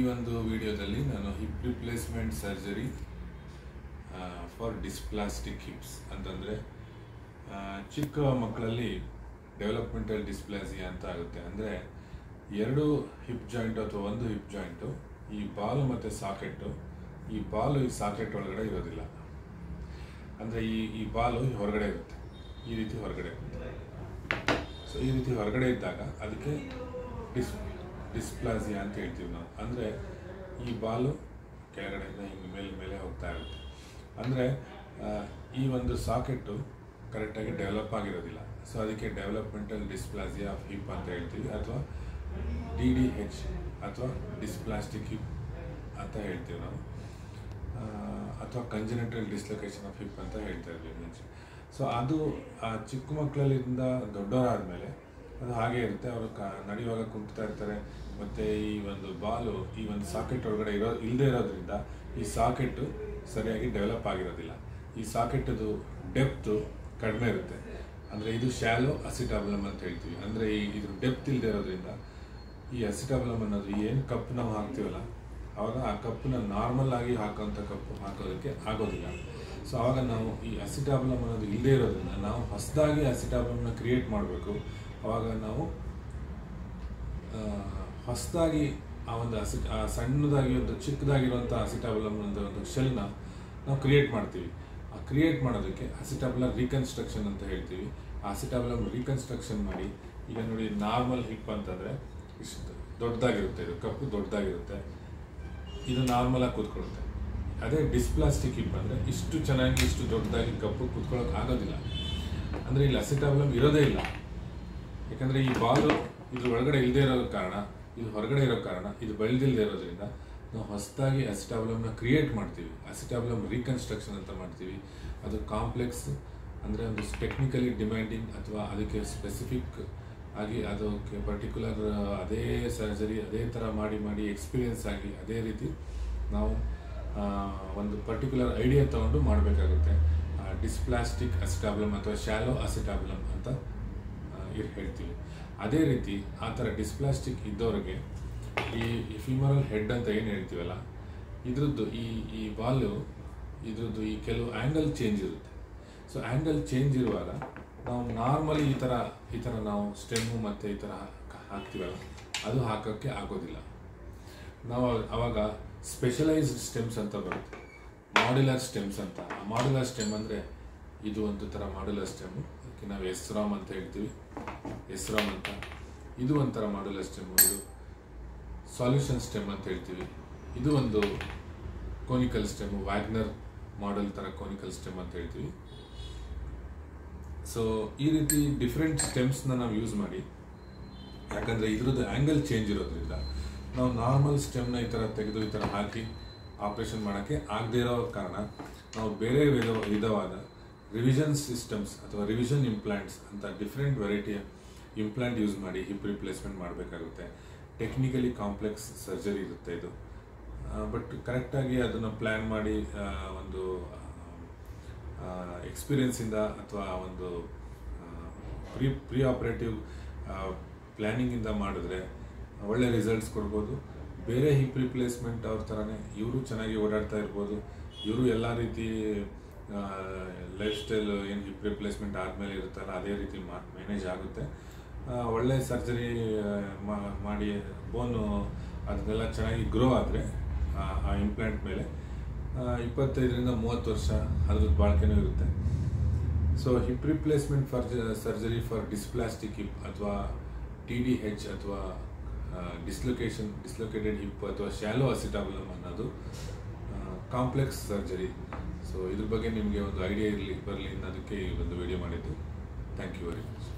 ಒಂದು ವಿಡಿಯೋದಲ್ಲಿ ನಾನು hip replacement surgery for dysplastic hips ಅಂತಂದರೆ ಚಿಕ್ಕ ಮಕ್ಕಳಲ್ಲಿ ಡೆವಲಪ್ಮೆಂಟಲ್ ಡಿಸ್ಪ್ಲಾಸಿಯಾ ಅಂತ ಆಗುತ್ತೆ ಅಂದರೆ ಎರಡು ಹಿಪ್ ಜಾಯಿಂಟ್ ಅಥವಾ ಒಂದು ಹಿಪ್ ಜಾಯಿಂಟು ಈ ಬಾಲು ಮತ್ತು ಸಾಕೆಟ್ಟು ಈ ಬಾಲು ಈ ಸಾಕೆಟ್ ಒಳಗಡೆ ಇರೋದಿಲ್ಲ ಅಂದರೆ ಈ ಈ ಬಾಲು ಹೊರಗಡೆ ಇರುತ್ತೆ ಈ ರೀತಿ ಹೊರಗಡೆ ಇರುತ್ತೆ ಸೊ ಈ ರೀತಿ ಹೊರಗಡೆ ಇದ್ದಾಗ ಅದಕ್ಕೆ ಡಿಸ್ ಡಿಸ್ಪ್ಲಾಸಿಯಾ ಅಂತ ಹೇಳ್ತೀವಿ ನಾವು ಅಂದರೆ ಈ ಬಾಲು ಕೆಳಗಡೆಯಿಂದ ಹಿಂಗೆ ಮೇಲೆ ಮೇಲೆ ಹೋಗ್ತಾ ಇರುತ್ತೆ ಅಂದರೆ ಈ ಒಂದು ಸಾಕೆಟ್ಟು ಕರೆಕ್ಟಾಗಿ ಡೆವಲಪ್ ಆಗಿರೋದಿಲ್ಲ ಸೊ ಅದಕ್ಕೆ ಡೆವಲಪ್ಮೆಂಟಲ್ ಡಿಸ್ಪ್ಲಾಸಿಯಾ ಆಫ್ ಹಿಪ್ ಅಂತ ಹೇಳ್ತೀವಿ ಅಥವಾ ಡಿ ಡಿ ಹೆಚ್ ಅಥವಾ ಡಿಸ್ಪ್ಲಾಸ್ಟಿಕ್ ಹಿಪ್ ಅಂತ ಹೇಳ್ತೀವಿ ನಾವು ಆ, ಅಥವಾ ಕಂಜನೆಟಲ್ ಡಿಸ್ಲೊಕೇಶನ್ ಆಫ್ ಹಿಪ್ ಅಂತ ಹೇಳ್ತಾ ಇದ್ವಿ ಮುಂಚೆ ಸೊ ಅದು ಆ ಚಿಕ್ಕ ಮಕ್ಕಳಲ್ಲಿಂದ ದೊಡ್ಡವರಾದ್ಮೇಲೆ ಅದು ಹಾಗೆ ಇರುತ್ತೆ ಅವರು ಕ ನಡೆಯುವಾಗ ಕುಂಟ್ತಾ ಇರ್ತಾರೆ ಮತ್ತು ಈ ಒಂದು ಬಾಲು ಈ ಒಂದು ಸಾಕೆಟ್ ಒಳಗಡೆ ಇರೋ ಇಲ್ಲದೆ ಇರೋದ್ರಿಂದ ಈ ಸಾಕೆಟ್ಟು ಸರಿಯಾಗಿ ಡೆವಲಪ್ ಆಗಿರೋದಿಲ್ಲ ಈ ಸಾಕೆಟದು ಡೆಪ್ತು ಕಡಿಮೆ ಇರುತ್ತೆ ಅಂದರೆ ಇದು ಶಾಲೋ ಅಸಿಟಾಬಲಮ್ ಅಂತ ಹೇಳ್ತೀವಿ ಅಂದರೆ ಈ ಇದ್ರ ಡೆಪ್ತ್ ಇಲ್ಲದೆ ಇರೋದ್ರಿಂದ ಈ ಅಸಿಟಾಬಲಮ್ ಅನ್ನೋದು ಏನು ಕಪ್ ನಾವು ಹಾಕ್ತೀವಲ್ಲ ಆವಾಗ ಆ ಕಪ್ಪನ್ನ ನಾರ್ಮಲ್ ಆಗಿ ಹಾಕೋಂಥ ಕಪ್ಪು ಹಾಕೋದಕ್ಕೆ ಆಗೋದಿಲ್ಲ ಸೊ ಆವಾಗ ನಾವು ಈ ಅಸಿಟಾಬಲಮ್ ಅನ್ನೋದು ಇಲ್ಲದೆ ಇರೋದ್ರಿಂದ ನಾವು ಹೊಸದಾಗಿ ಅಸಿಟಾಬಲಮ್ನ ಕ್ರಿಯೇಟ್ ಮಾಡಬೇಕು ಆವಾಗ ನಾವು ಹೊಸದಾಗಿ ಆ ಒಂದು ಅಸಿ ಆ ಸಣ್ಣದಾಗಿ ಒಂದು ಚಿಕ್ಕದಾಗಿರುವಂಥ ಅಸಿಟಾಬಲಮ್ ಒಂದು ಒಂದು ಶೆಲ್ನ ನಾವು ಕ್ರಿಯೇಟ್ ಮಾಡ್ತೀವಿ ಆ ಕ್ರಿಯೇಟ್ ಮಾಡೋದಕ್ಕೆ ಅಸಿಟಾಬಲಮ್ ರೀಕನ್ಸ್ಟ್ರಕ್ಷನ್ ಅಂತ ಹೇಳ್ತೀವಿ ಆ ಅಸಿಟಾಬಲಮ್ ರೀಕನ್ಸ್ಟ್ರಕ್ಷನ್ ಮಾಡಿ ಈಗ ನೋಡಿ ನಾರ್ಮಲ್ ಹಿಪ್ ಅಂತಂದರೆ ಇಷ್ಟು ದೊಡ್ಡದಾಗಿರುತ್ತೆ ಇದು ಕಪ್ಪು ದೊಡ್ಡದಾಗಿರುತ್ತೆ ಇದು ನಾರ್ಮಲ್ ಆಗಿ ಕೂತ್ಕೊಳ್ಳುತ್ತೆ ಅದೇ ಡಿಸ್ಪ್ಲಾಸ್ಟಿಕ್ ಹಿಪ್ ಅಂದರೆ ಇಷ್ಟು ಚೆನ್ನಾಗಿ ಇಷ್ಟು ದೊಡ್ಡದಾಗಿ ಕಪ್ಪು ಕೂತ್ಕೊಳ್ಳೋಕೆ ಆಗೋದಿಲ್ಲ ಅಂದರೆ ಇಲ್ಲಿ ಅಸಿಟಾಬಲಮ್ ಇರೋದೇ ಇಲ್ಲ ಯಾಕಂದರೆ ಈ ಬಾಲು ಇದ್ರ ಒಳಗಡೆ ಇಲ್ಲದೆ ಇರೋ ಕಾರಣ ಇದು ಹೊರಗಡೆ ಇರೋ ಕಾರಣ ಇದು ಬೆಳೆದಿಲ್ಲದೆ ಇರೋದ್ರಿಂದ ನಾವು ಹೊಸದಾಗಿ ಅಸಿಟಾಬಲಮ್ನ ಕ್ರಿಯೇಟ್ ಮಾಡ್ತೀವಿ ಅಸಿಟಾಬಲಮ್ ರೀಕನ್ಸ್ಟ್ರಕ್ಷನ್ ಅಂತ ಮಾಡ್ತೀವಿ ಅದು ಕಾಂಪ್ಲೆಕ್ಸ್ ಅಂದರೆ ಒಂದು ಟೆಕ್ನಿಕಲಿ ಡಿಮ್ಯಾಂಡಿಂಗ್ ಅಥವಾ ಅದಕ್ಕೆ ಸ್ಪೆಸಿಫಿಕ್ ಆಗಿ ಅದಕ್ಕೆ ಪರ್ಟಿಕ್ಯುಲರ್ ಅದೇ ಸರ್ಜರಿ ಅದೇ ಥರ ಮಾಡಿ ಮಾಡಿ ಎಕ್ಸ್ಪೀರಿಯನ್ಸ್ ಆಗಿ ಅದೇ ರೀತಿ ನಾವು ಆ, ಒಂದು ಪರ್ಟಿಕ್ಯುಲರ್ ಐಡಿಯಾ ತಗೊಂಡು ಮಾಡಬೇಕಾಗುತ್ತೆ ಡಿಸ್ಪ್ಲಾಸ್ಟಿಕ್ ಅಸಿಟಾಬ್ಲಮ್ ಅಥವಾ ಶಾಲೋ ಅಸಿಟಾಬ್ಲಮ್ ಅಂತ ಆ, ಇರ್ ಹೇಳ್ತೀವಿ ಅದೇ ರೀತಿ ಆ ಥರ ಡಿಸ್ಪ್ಲಾಸ್ಟಿಕ್ ಇದ್ದವ್ರಿಗೆ ಈ ಫಿಮರಲ್ ಹೆಡ್ ಅಂತ ಏನು ಹೇಳ್ತೀವಲ್ಲ ಇದ್ರದ್ದು ಈ ಈ ಬಾಲು ಇದ್ರದ್ದು ಈ ಕೆಲವು ಆ್ಯಂಗಲ್ ಚೇಂಜ್ ಇರುತ್ತೆ ಸೊ ಆ್ಯಂಗಲ್ ಚೇಂಜ್ ಇರುವಾಗ ನಾವು ನಾರ್ಮಲಿ ಈ ಥರ ಈ ಥರ ನಾವು ಸ್ಟೆಮ್ಮು ಮತ್ತು ಈ ಥರ ಹಾಕ್- ಹಾಕ್ತೀವಲ್ಲ ಅದು ಹಾಕೋಕ್ಕೆ ಆಗೋದಿಲ್ಲ ನಾವು ಅವಾಗ ಸ್ಪೆಷಲೈಸ್ಡ್ ಸ್ಟೆಮ್ಸ್ ಅಂತ ಬರುತ್ತೆ ಮಾಡ್ಯುಲರ್ ಸ್ಟೆಮ್ಸ್ ಅಂತ ಆ ಮಾಡ್ಯುಲರ್ ಸ್ಟೆಮ್ ಅಂದರೆ ಇದು ಒಂದು ಥರ ಮಾಡ್ಯುಲರ್ ಸ್ಟೆಮ್ಮು ಅದಕ್ಕೆ ನಾವು ಎಸ್ರಾಮ್ ಅಂತ ಹೇಳ್ತೀವಿ ಎಸ್ರಾಮ್ ಅಂತ ಇದು ಒಂಥರ ಮಾಡ್ಯುಲರ್ ಸ್ಟೆಮ್ಮು ಇದು ಸಾಲ್ಯೂಷನ್ ಸ್ಟೆಮ್ ಅಂತ ಹೇಳ್ತೀವಿ ಇದು ಒಂದು ಕೋನಿಕಲ್ ಸ್ಟೆಮ್ಮು ವ್ಯಾಗ್ನರ್ ಮಾಡೆಲ್ ಥರ ಕೋನಿಕಲ್ ಸ್ಟೆಮ್ ಅಂತ ಹೇಳ್ತೀವಿ ಸೊ ಈ ರೀತಿ ಡಿಫ್ರೆಂಟ್ ಸ್ಟೆಮ್ಸ್ನ ನಾವು ಯೂಸ್ ಮಾಡಿ ಯಾಕಂದರೆ ಇದ್ರದ್ದು ಆ್ಯಂಗಲ್ ಚೇಂಜ್ ಇರೋದ್ರಿಂದ ನಾವು ನಾರ್ಮಲ್ ಸ್ಟೆಮ್ನ ಈ ಥರ ತೆಗೆದು ಈ ಥರ ಹಾಕಿ ಆಪ್ರೇಷನ್ ಮಾಡೋಕ್ಕೆ ಆಗದೇ ಇರೋ ಕಾರಣ ನಾವು ಬೇರೆ ವಿಧ ವಿಧವಾದ ರಿವಿಷನ್ ಸಿಸ್ಟಮ್ಸ್ ಅಥವಾ ರಿವಿಷನ್ ಇಂಪ್ಲಾಂಟ್ಸ್ ಅಂತ ಡಿಫ್ರೆಂಟ್ ವೆರೈಟಿಯ ಇಂಪ್ಲಾಂಟ್ ಯೂಸ್ ಮಾಡಿ ಹಿಪ್ ರಿಪ್ಲೇಸ್ಮೆಂಟ್ ಮಾಡಬೇಕಾಗುತ್ತೆ ಟೆಕ್ನಿಕಲಿ ಕಾಂಪ್ಲೆಕ್ಸ್ ಸರ್ಜರಿ ಇರುತ್ತೆ ಇದು ಬಟ್ ಕರೆಕ್ಟಾಗಿ ಅದನ್ನು ಪ್ಲ್ಯಾನ್ ಮಾಡಿ ಆ, ಒಂದು ಎಕ್ಸ್ಪೀರಿಯನ್ಸಿಂದ ಅಥವಾ ಒಂದು ಪ್ರೀ ಪ್ರೀ ಆಪ್ರೇಟಿವ್ ಪ್ಲ್ಯಾನಿಂಗಿಂದ ಮಾಡಿದ್ರೆ ಒಳ್ಳೆ ರಿಸಲ್ಟ್ಸ್ ಕೊಡ್ಬೋದು ಬೇರೆ ಹಿಪ್ ರಿಪ್ಲೇಸ್ಮೆಂಟ್ ಅವ್ರ ಥರನೇ ಇವರು ಚೆನ್ನಾಗಿ ಓಡಾಡ್ತಾ ಇರ್ಬೋದು ಇವರು ಎಲ್ಲ ರೀತಿ ಲೈಫ್ ಸ್ಟೈಲ್ ಏನು ಹಿಪ್ ರಿಪ್ಲೇಸ್ಮೆಂಟ್ ಆದಮೇಲೆ ಇರುತ್ತಲ್ಲ ಅದೇ ರೀತಿ ಮ್ಯಾನೇಜ್ ಆಗುತ್ತೆ ಆ, ಒಳ್ಳೆ ಸರ್ಜರಿ ಮಾಡಿ ಬೋನು ಅದನ್ನೆಲ್ಲ ಚೆನ್ನಾಗಿ ಗ್ರೋ ಆದರೆ ಆ ಇಂಪ್ಲಾಂಟ್ ಮೇಲೆ ಆ, ಇಪ್ಪತ್ತೈದರಿಂದ ಮೂವತ್ತು ವರ್ಷ ಅದ್ರದ್ದು ಬಾಳ್ಕೆನೂ ಇರುತ್ತೆ so hip replacement for surgery for dysplastic hip ಅಥವಾ ಟಿ ಡಿ ಹೆಚ್ ಅಥವಾ ಡಿಸ್ಲೊಕೇಶನ್ ಡಿಸ್ಲೊಕೇಟೆಡ್ ಹಿಪ್ ಅಥವಾ ಶಾಲೋ ಅಸಿಟಾಬಲಮ್ ಅನ್ನೋದು ಕಾಂಪ್ಲೆಕ್ಸ್ ಸರ್ಜರಿ ಸೊ ಇದ್ರ ಬಗ್ಗೆ ನಿಮಗೆ ಒಂದು ಐಡಿಯಾ ಇರಲಿ ಬರಲಿ ಅನ್ನೋದಕ್ಕೆ ಈ ಒಂದು ವಿಡಿಯೋ ಮಾಡಿದ್ದು ಥ್ಯಾಂಕ್ ಯು ವೆರಿ ಮಚ್